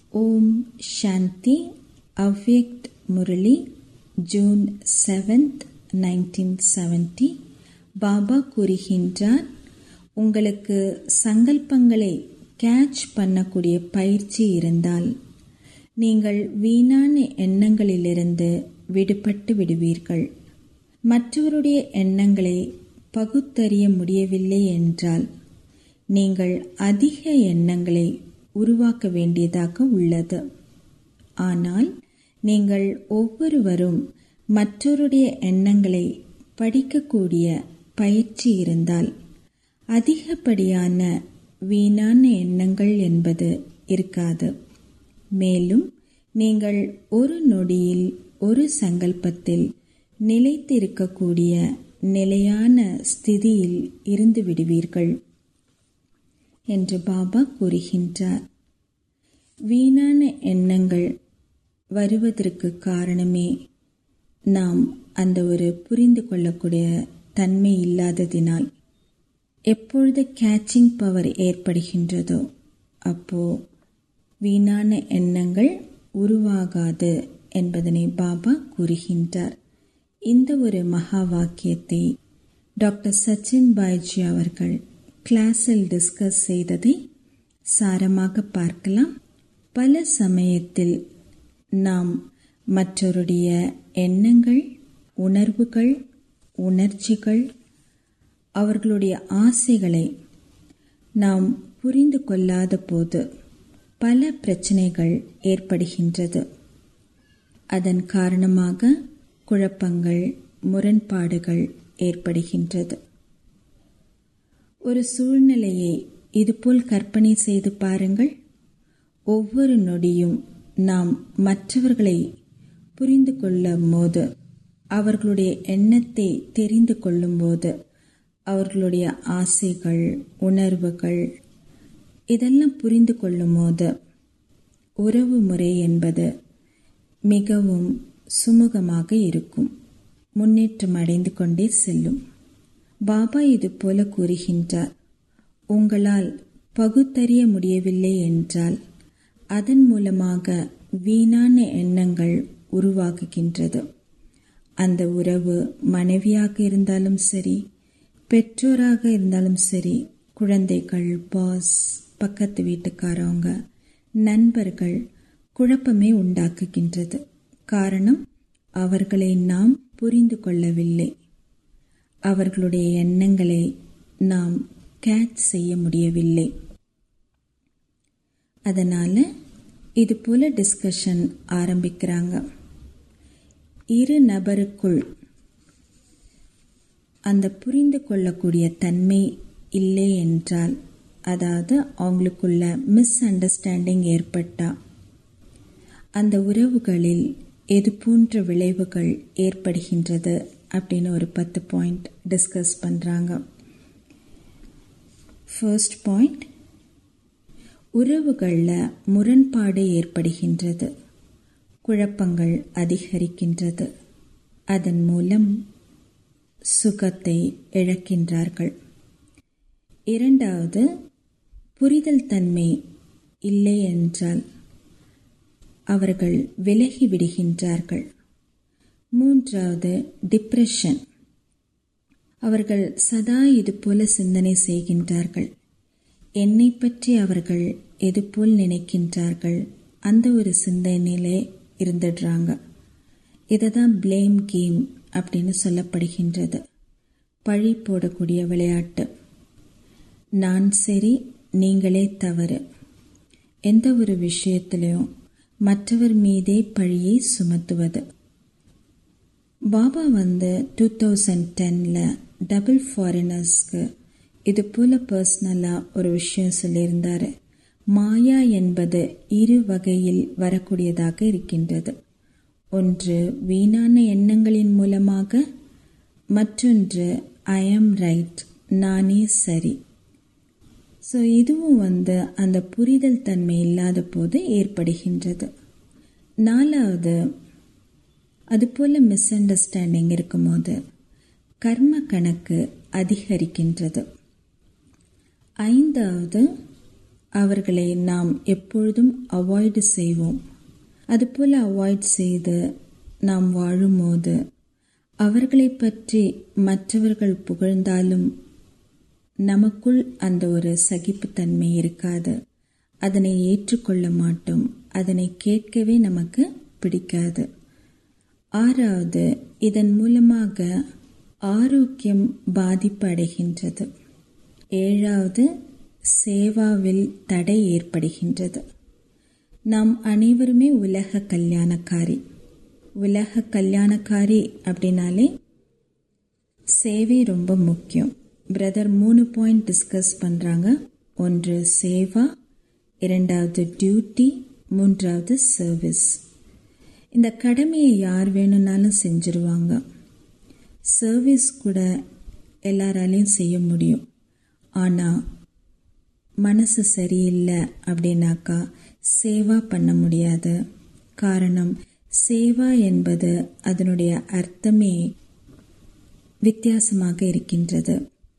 ஓம் சாந்தி Avyakt Murli June seventh nineteen seventy Baba கூறுகின்றார் உங்களுக்கு சங்கல்பங்களை கேட்ச் பண்ணக்கூடிய பயிற்சி இருந்தால் நீங்கள் வீணான எண்ணங்களிலிருந்து விடுபட்டு விடுவீர்கள் மற்றவருடைய எண்ணங்களை பகுத்தறிய முடியவில்லை என்றால் நீங்கள் அதிக எண்ணங்களை உருவாக்க வேண்டியதாக உள்ளது ஆனால் நீங்கள் ஒவ்வொருவரும் மற்றவருடைய எண்ணங்களை படிக்கக்கூடிய பயிற்சி இருந்தால் அதிகப்படியான வீணான எண்ணங்கள் என்பது இருக்காது மேலும் நீங்கள் ஒரு நொடியில் ஒரு சங்கல்பத்தில் நிலைத்திருக்கக்கூடிய நிலையான ஸ்திதியில் இருந்து விடுவீர்கள் என்று பாபா கூறுகின்றார் வீணான எண்ணங்கள் வருவதற்கு காரணமே நாம் அந்த ஒரு புரிந்து கொள்ளக்கூடிய தன்மை இல்லாததினால் எப்பொழுது கேட்சிங் பவர் ஏற்படுகின்றதோ அப்போ வீணான எண்ணங்கள் உருவாகாது என்பதனை பாபா கூறுகின்றார் இந்த ஒரு மகா வாக்கியத்தை டாக்டர் சச்சின் பாய்ஜி அவர்கள் கிளாஸில் டிஸ்கஸ் செய்ததை சாரமாக பார்க்கலாம் பல சமயத்தில் நாம் மற்றவருடைய எண்ணங்கள் உணர்வுகள் உணர்ச்சிகள் அவர்களுடைய ஆசைகளை நாம் புரிந்து கொள்ளாத போது பல பிரச்சனைகள் ஏற்படுகின்றது அதன் காரணமாக குழப்பங்கள் முரண்பாடுகள் ஏற்படுகின்றது ஒரு சூழ்நிலையை இதுபோல் கற்பனை செய்து பாருங்கள் ஒவ்வொரு நொடியும் நாம் மற்றவர்களை புரிந்து கொள்ளும் போது அவர்களுடைய எண்ணத்தை தெரிந்து கொள்ளும்போது அவர்களுடைய ஆசைகள் உணர்வுகள் இதெல்லாம் புரிந்து கொள்ளும் போது உறவு முறை என்பது மிகவும் சுமூகமாக இருக்கும் முன்னேற்றம் அடைந்து கொண்டே செல்லும் பாபா இது போல கூறுகின்றார் உங்களால் பகுத்தறிய முடியவில்லை என்றால் அதன் மூலமாக வீணான எண்ணங்கள் உருவாகுகின்றது அந்த உறவு மனைவியாக இருந்தாலும் சரி பெற்றோராக இருந்தாலும் சரி குழந்தைகள் பாஸ் பக்கத்து வீட்டுக்காரவங்க நண்பர்கள் குழப்பமே உண்டாக்குகின்றது காரணம் அவர்களை நாம் புரிந்து கொள்ளவில்லை அவர்களுடைய எண்ணங்களை நாம் கேட்ச் செய்ய முடியவில்லை அதனால இது போல டிஸ்கஷன் ஆரம்பிக்கிறாங்க இரு நபருக்குள் அந்த புரிந்து கொள்ளக்கூடிய தன்மை இல்லை என்றால் அதாவது அவங்களுக்குள்ள மிஸ் அண்டர்ஸ்டாண்டிங் ஏற்பட்டா அந்த உறவுகளில் எது போன்ற விளைவுகள் ஏற்படுகின்றது அப்படின்னு ஒரு பத்து பாயிண்ட் டிஸ்கஸ் பண்ணுறாங்க ஃபர்ஸ்ட் பாயிண்ட் உறவுகளில் முரண்பாடு ஏற்படுகின்றது குழப்பங்கள் அதிகரிக்கின்றது அதன் மூலம் சுகத்தை இழக்கின்றார்கள் இரண்டாவது புரிதல் தன்மை இல்லை என்றால் அவர்கள் விலகி விடுகின்றார்கள் மூன்றாவது டிப்ரெஷன் அவர்கள் சதா இது போல சிந்தனை செய்கின்றார்கள் என்னை பற்றி அவர்கள் எது போல் நினைக்கின்றார்கள் அந்த ஒரு சிந்தனையிலே இருந்துடுறாங்க இதை தான் பிளேம் கேம் அப்படின்னு சொல்லப்படுகின்றது பழி போடக்கூடிய விளையாட்டு நான் சரி நீங்களே தவறு எந்த ஒரு விஷயத்திலையும் மற்றவர் மீதே பழியை சுமத்துவது பாபா வந்து டூ தௌசண்ட் டென்னில் டபுள் ஃபாரினர்ஸ்க்கு இது போல பர்சனலாக ஒரு விஷயம் சொல்லியிருந்தார் மாயா என்பது இரு வகையில் வரக்கூடியதாக இருக்கின்றது ஒன்று வீணான எண்ணங்களின் மூலமாக மற்றொன்று ஐ ஆம் ரைட் நானே சரி ஸோ இதுவும் வந்து அந்த புரிதல் தன்மை இல்லாத போது ஏற்படுகின்றது நாலாவது அதுபோல் மிஸ் அண்டர்ஸ்டாண்டிங் இருக்கும்போது கர்ம கணக்கு அதிகரிக்கின்றது ஐந்தாவது அவர்களை நாம் எப்பொழுதும் அவாய்டு செய்வோம் அதுபோல் அவாய்ட் செய்து நாம் வாழும்போது அவர்களை பற்றி மற்றவர்கள் புகழ்ந்தாலும் நமக்குள் அந்த ஒரு சகிப்புத்தன்மை இருக்காது அதனை ஏற்றுக்கொள்ள மாட்டோம் அதனை கேட்கவே நமக்கு பிடிக்காது ஆறாவது இதன் மூலமாக ஆரோக்கியம் பாதிப்பு அடைகின்றது ஏழாவது சேவாவில் தடை ஏற்படுகின்றது நாம் அனைவருமே உலக கல்யாணக்காரி உலக கல்யாணக்காரி அப்படின்னாலே சேவை ரொம்ப முக்கியம் பிரதர் மூணு பாயிண்ட் டிஸ்கஸ் பண்ணுறாங்க ஒன்று சேவா இரண்டாவது டியூட்டி மூன்றாவது சர்வீஸ் இந்த கடமையை யார் வேணும்னாலும் செஞ்சிருவாங்க சர்வீஸ் கூட எல்லாராலையும் செய்ய முடியும் ஆனால் மனசு சரியில்லை அப்படின்னாக்கா சேவா பண்ண முடியாது காரணம் சேவா என்பது அதனுடைய அர்த்தமே வித்தியாசமாக இருக்கின்றது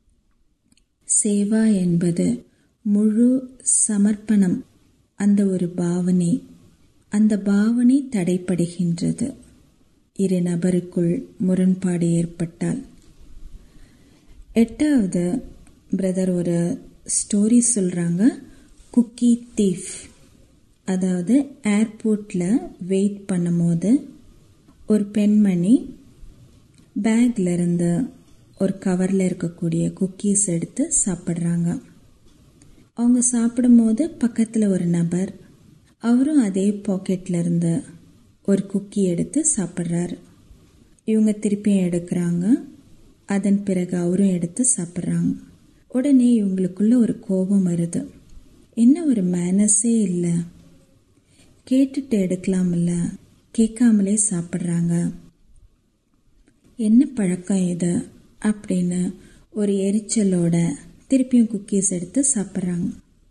சேவா என்பது முழு சமர்ப்பணம் அந்த ஒரு பாவனை அந்த பாவனை தடைப்படுகின்றது இரு நபருக்குள் முரண்பாடு ஏற்பட்டால் எட்டாவது பிரதர் ஒரு ஸ்டோரி சொல்கிறாங்க குக்கி தீஃப் அதாவது ஏர்போர்ட்டில் வெயிட் பண்ணும்போது ஒரு பெண்மணி பேக்கில் இருந்து ஒரு கவரில் இருக்கக்கூடிய குக்கீஸ் எடுத்து சாப்பிட்றாங்க அவங்க சாப்பிடும்போது பக்கத்தில் ஒரு நபர் அவரும் அதே பாக்கெட்டில் இருந்து ஒரு குக்கி எடுத்து சாப்பிட்றாரு இவங்க திருப்பியும் எடுக்கிறாங்க அதன் பிறகு அவரும் எடுத்து சாப்பிட்றாங்க உடனே இவங்களுக்குள்ள ஒரு கோபம் வருது என்ன ஒரு மேனஸே இல்லை கேட்டுட்டு எடுக்கலாம்ல கேட்காமலே சாப்பிட்றாங்க என்ன பழக்கம் இது அப்படின்னு ஒரு எரிச்சலோட திருப்பியும் குக்கீஸ் எடுத்து சாப்பிட்றாங்க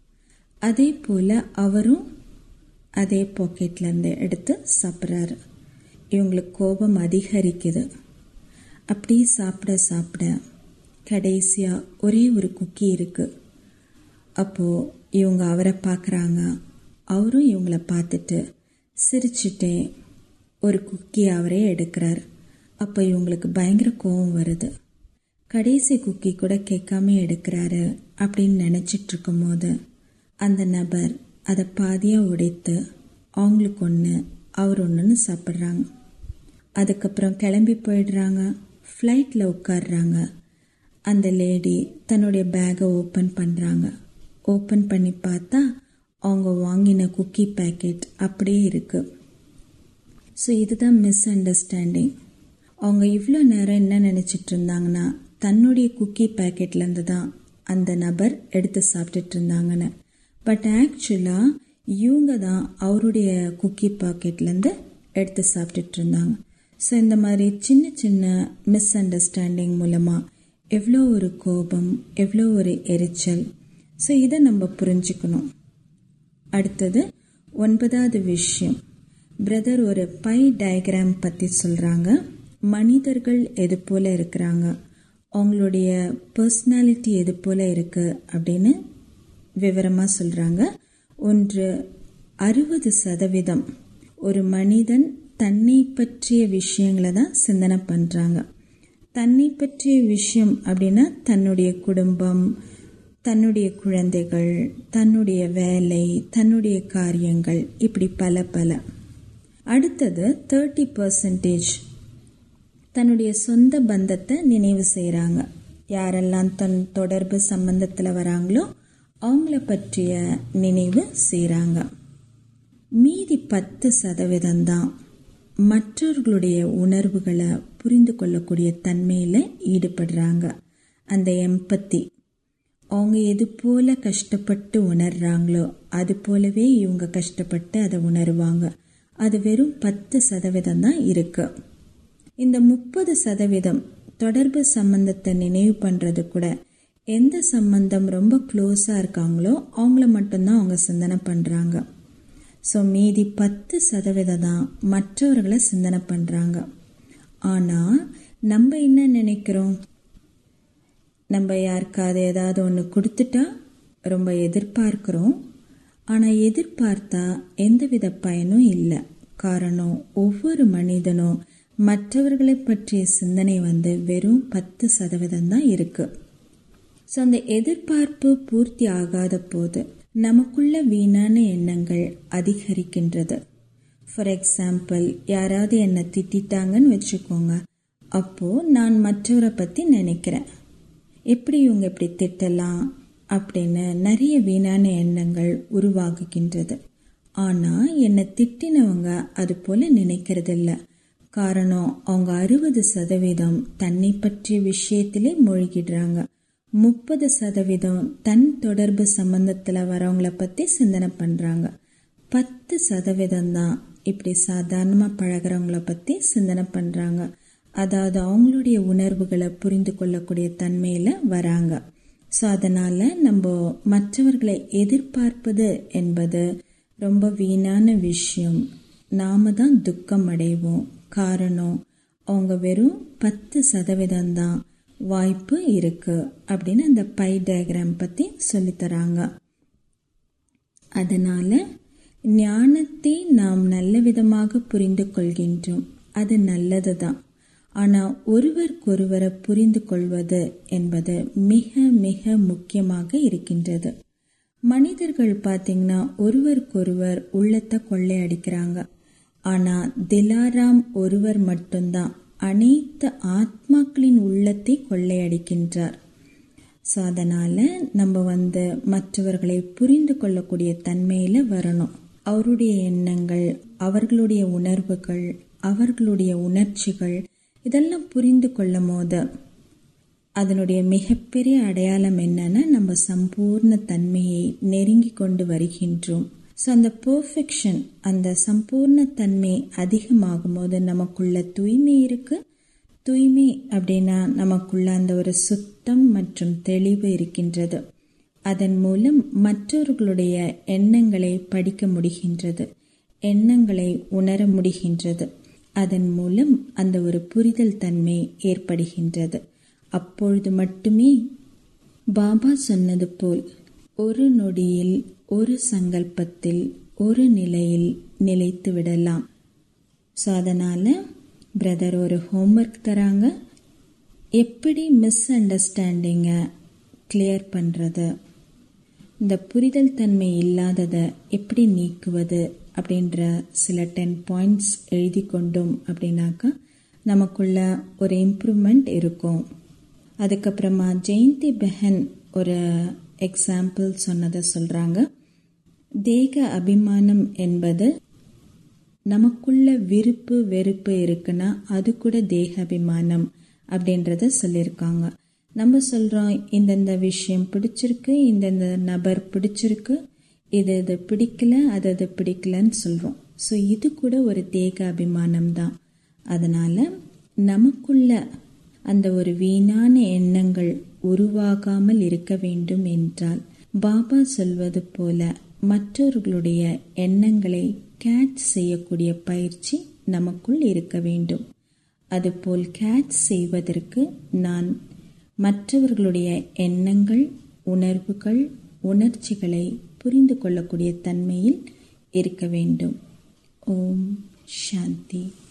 அதே போல் அவரும் அதே பாக்கெட்லேருந்து எடுத்து சாப்பிட்றாரு இவங்களுக்கு கோபம் அதிகரிக்குது அப்படியே சாப்பிட சாப்பிட கடைசியாக ஒரே ஒரு குக்கி இருக்குது அப்போது இவங்க அவரை பார்க்குறாங்க அவரும் இவங்கள பார்த்துட்டு சிரிச்சுட்டே ஒரு குக்கி அவரே எடுக்கிறார் அப்போ இவங்களுக்கு பயங்கர கோபம் வருது கடைசி குக்கி கூட கேட்காம எடுக்கிறாரு அப்படின்னு நினச்சிட்டு இருக்கும்போது அந்த நபர் அதை பாதியாக உடைத்து அவங்களுக்கு ஒன்று அவர் ஒன்றுன்னு சாப்பிட்றாங்க அதுக்கப்புறம் கிளம்பி போயிடுறாங்க ஃப்ளைட்டில் உட்காடுறாங்க அந்த லேடி தன்னுடைய பேக்கை ஓப்பன் பண்ணுறாங்க ஓப்பன் பண்ணி பார்த்தா அவங்க வாங்கின குக்கி பேக்கெட் அப்படியே இருக்குது ஸோ இதுதான் மிஸ் அண்டர்ஸ்டாண்டிங் அவங்க இவ்வளோ நேரம் என்ன நினச்சிட்டு இருந்தாங்கன்னா தன்னுடைய குக்கி பேக்கெட்லேருந்து தான் அந்த நபர் எடுத்து சாப்பிட்டுட்டு இருந்தாங்கன்னு பட் ஆக்சுவலாக இவங்க தான் அவருடைய குக்கி பாக்கெட்லேருந்து எடுத்து சாப்பிட்டுட்டு இருந்தாங்க ஸோ இந்த மாதிரி சின்ன சின்ன மிஸ் அண்டர்ஸ்டாண்டிங் மூலமாக எவ்வளோ ஒரு கோபம் எவ்வளோ ஒரு எரிச்சல் ஸோ இதை நம்ம புரிஞ்சுக்கணும் அடுத்தது ஒன்பதாவது விஷயம் பிரதர் ஒரு பை டயக்ராம் பற்றி சொல்கிறாங்க மனிதர்கள் எது போல் இருக்கிறாங்க அவங்களுடைய பர்சனாலிட்டி எது போல் இருக்குது அப்படின்னு விவரமாக சொல்கிறாங்க ஒன்று அறுபது சதவீதம் ஒரு மனிதன் தன்னை பற்றிய விஷயங்களை தான் சிந்தனை பண்ணுறாங்க தன்னை பற்றிய விஷயம் அப்படின்னா தன்னுடைய குடும்பம் தன்னுடைய குழந்தைகள் தன்னுடைய வேலை தன்னுடைய காரியங்கள் இப்படி பல பல அடுத்தது தேர்ட்டி பர்சன்டேஜ் தன்னுடைய சொந்த பந்தத்தை நினைவு செய்கிறாங்க யாரெல்லாம் தன் தொடர்பு சம்பந்தத்தில் வராங்களோ அவங்கள பற்றிய நினைவு செய்கிறாங்க மீதி பத்து சதவீதம் தான் மற்றவர்களுடைய உணர்வுகளை புரிந்து கொள்ளக்கூடிய தன்மையில் ஈடுபடுறாங்க அந்த எம்பத்தி அவங்க எது போல கஷ்டப்பட்டு உணர்றாங்களோ அது போலவே இவங்க கஷ்டப்பட்டு அதை உணருவாங்க அது வெறும் பத்து சதவீதம் தான் இருக்கு இந்த முப்பது சதவீதம் தொடர்பு சம்பந்தத்தை நினைவு பண்ணுறது கூட எந்த சம்பந்தம் ரொம்ப க்ளோஸாக இருக்காங்களோ அவங்கள மட்டும்தான் அவங்க சிந்தனை பண்ணுறாங்க ஸோ மீதி பத்து சதவீதம் தான் மற்றவர்களை சிந்தனை பண்ணுறாங்க ஆனால் நம்ம என்ன நினைக்கிறோம் நம்ம யாருக்காவது ஏதாவது ஒன்று கொடுத்துட்டா ரொம்ப எதிர்பார்க்குறோம் ஆனால் எதிர்பார்த்தா எந்தவித பயனும் இல்லை காரணம் ஒவ்வொரு மனிதனும் மற்றவர்களை பற்றிய சிந்தனை வந்து வெறும் பத்து சதவீதம் தான் இருக்கு ஸோ அந்த எதிர்பார்ப்பு பூர்த்தி ஆகாத போது நமக்குள்ள வீணான எண்ணங்கள் அதிகரிக்கின்றது ஃபார் எக்ஸாம்பிள் யாராவது என்னை திட்டாங்கன்னு வச்சுக்கோங்க அப்போ நான் மற்றவரை பற்றி நினைக்கிறேன் எப்படி இவங்க இப்படி திட்டலாம் அப்படின்னு நிறைய வீணான எண்ணங்கள் உருவாகுகின்றது ஆனால் என்னை திட்டினவங்க அது போல நினைக்கிறதில்ல காரணம் அவங்க அறுபது சதவீதம் தன்னை பற்றிய விஷயத்திலே மூழ்கிடுறாங்க முப்பது சதவீதம் தன் தொடர்பு சம்பந்தத்தில் வரவங்கள பற்றி சிந்தனை பண்ணுறாங்க பத்து சதவீதம் தான் இப்படி சாதாரணமாக பழகிறவங்கள பற்றி சிந்தனை பண்ணுறாங்க அதாவது அவங்களுடைய உணர்வுகளை புரிந்து கொள்ளக்கூடிய தன்மையில் வராங்க ஸோ அதனால் நம்ம மற்றவர்களை எதிர்பார்ப்பது என்பது ரொம்ப வீணான விஷயம் நாம தான் துக்கம் அடைவோம் காரணம் அவங்க வெறும் பத்து சதவீதம் தான் வாய்ப்பு இருக்கு அப்படின்னு அந்த பை டயக்ராம் பற்றி சொல்லித்தராங்க அதனால ஞானத்தை நாம் நல்ல விதமாக புரிந்து கொள்கின்றோம் அது நல்லது தான் ஆனால் ஒருவருக்கொருவரை புரிந்து கொள்வது என்பது மிக மிக முக்கியமாக இருக்கின்றது மனிதர்கள் பார்த்தீங்கன்னா ஒருவருக்கொருவர் உள்ளத்தை கொள்ளையடிக்கிறாங்க ஆனால் திலாராம் ஒருவர் மட்டும்தான் அனைத்து ஆத்மாக்களின் உள்ளத்தை கொள்ளையடிக்கின்றார் ஸோ அதனால் நம்ம வந்து மற்றவர்களை புரிந்து கொள்ளக்கூடிய தன்மையில் வரணும் அவருடைய எண்ணங்கள் அவர்களுடைய உணர்வுகள் அவர்களுடைய உணர்ச்சிகள் இதெல்லாம் புரிந்து கொள்ளும் போது அதனுடைய மிகப்பெரிய அடையாளம் என்னன்னா நம்ம சம்பூர்ண தன்மையை நெருங்கி கொண்டு வருகின்றோம் ஸோ அந்த பர்ஃபெக்ஷன் அந்த சம்பூர்ண தன்மை அதிகமாகும் போது நமக்குள்ள தூய்மை இருக்கு தூய்மை அப்படின்னா நமக்குள்ள அந்த ஒரு சுத்தம் மற்றும் தெளிவு இருக்கின்றது அதன் மூலம் மற்றவர்களுடைய எண்ணங்களை படிக்க முடிகின்றது எண்ணங்களை உணர முடிகின்றது அதன் மூலம் அந்த ஒரு புரிதல் தன்மை ஏற்படுகின்றது அப்பொழுது மட்டுமே பாபா சொன்னது போல் ஒரு நொடியில் ஒரு சங்கல்பத்தில் ஒரு நிலையில் நிலைத்து விடலாம் ஸோ அதனால் பிரதர் ஒரு ஹோம்ஒர்க் தராங்க எப்படி மிஸ் அண்டர்ஸ்டாண்டிங்கை கிளியர் பண்ணுறது இந்த புரிதல் தன்மை இல்லாததை எப்படி நீக்குவது அப்படின்ற சில டென் பாயிண்ட்ஸ் எழுதி கொண்டோம் அப்படின்னாக்கா நமக்குள்ள ஒரு இம்ப்ரூவ்மெண்ட் இருக்கும் அதுக்கப்புறமா ஜெயந்தி பெஹன் ஒரு எக்ஸாம்பிள் சொன்னதை சொல்கிறாங்க தேக அபிமானம் என்பது நமக்குள்ள விருப்பு வெறுப்பு இருக்குன்னா அது கூட தேக அபிமானம் அப்படின்றத சொல்லியிருக்காங்க நம்ம சொல்கிறோம் இந்தந்த விஷயம் பிடிச்சிருக்கு இந்தந்த நபர் பிடிச்சிருக்கு இது இது பிடிக்கல அது அது பிடிக்கலன்னு சொல்கிறோம் ஸோ இது கூட ஒரு தேக அபிமானம் தான் அதனால் நமக்குள்ள அந்த ஒரு வீணான எண்ணங்கள் உருவாகாமல் இருக்க வேண்டும் என்றால் பாபா சொல்வது போல மற்றவர்களுடைய எண்ணங்களை கேட்ச் செய்யக்கூடிய பயிற்சி நமக்குள் இருக்க வேண்டும் அதுபோல் கேட்ச் செய்வதற்கு நான் மற்றவர்களுடைய எண்ணங்கள் உணர்வுகள் உணர்ச்சிகளை புரிந்து கொள்ளக்கூடிய தன்மையில் இருக்க வேண்டும் ஓம் சாந்தி